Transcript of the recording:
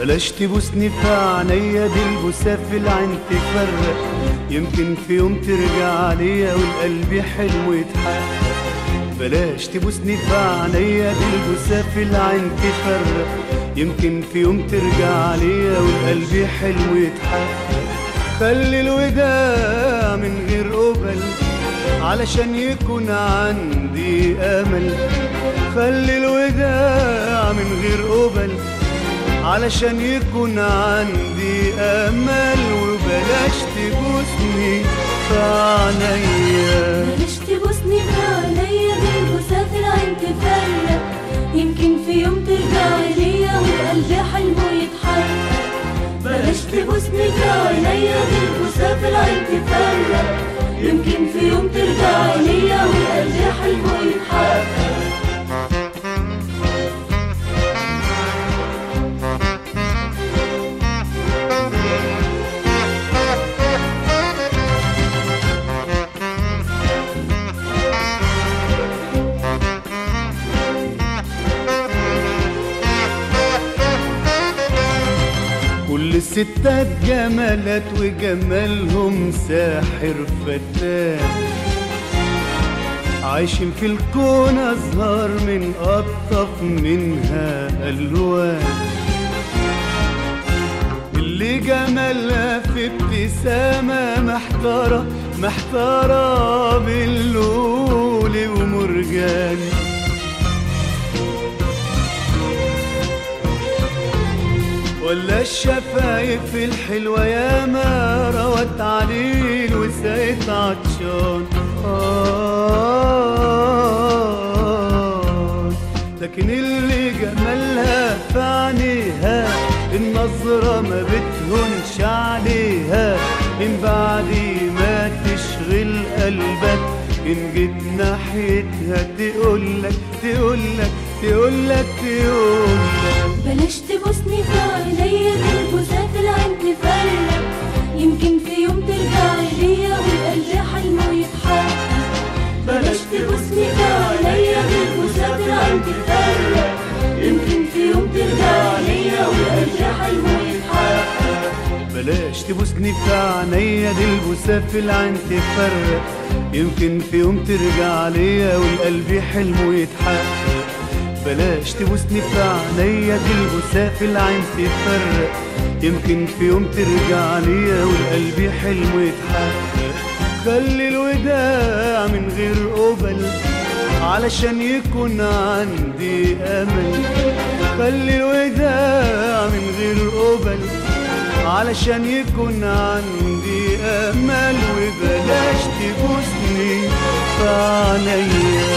بلاش تبوسني في عينيا دي البوسة في العين تفرق يمكن في يوم ترجع ليا والقلب حلمه يتحقق بلاش تبوسني في عينيا دي البوسة في العين تفرق يمكن في يوم ترجع ليا والقلب حلمه يتحقق خلي الوداع من غير قبل علشان يكون عندي امل خلي الوداع من غير قبل علشان يكون عندي امل وبلاش تبوسني في عينيا بلاش تبوسني في عينيا دي البوسة في العين تفرق يمكن في يوم ترجع ليا والقلب حلمه يتحقق بلاش تبوسني في عينيا دي البوسة في العين تفرق يمكن في يوم ترجع ليا والقلب حلمه يتحقق كل الستات جمالات وجمالهم ساحر فتان عايشين في الكون أزهار من أطف منها ألوان اللي جمالها في ابتسامة محتارة محتارة باللولي ومرجان ولا الشفايف الحلوة يا ما روت عليل وسقيت عطشان آه لكن اللي جمالها في عينيها النظرة ما بتهونش عليها من بعد ما تشغل قلبك إن جيت ناحيتها تقولك تقولك تقولك تقولك بلاش تبوسني في عينيا دي البوسة في العين تفرق يمكن في يوم ترجع ليا والقلب حلمه يتحقق بلاش تبوسني في عينيا دي البوسة في العين تفرق يمكن في يوم ترجع ليا والقلب حلمه يتحقق بلاش تبوسني في عينيا دي البوسة في العين تفرق يمكن في يوم ترجع ليا والقلب حلمه يتحقق بلاش تبوسني في عينيا دي البوسة في العين تفرق يمكن في يوم ترجع ليا والقلب حلمه يتحقق خلي الوداع من غير قبل علشان يكون عندي امل خلي الوداع من غير قبل علشان يكون عندي امل وبلاش تبوسني في عينيا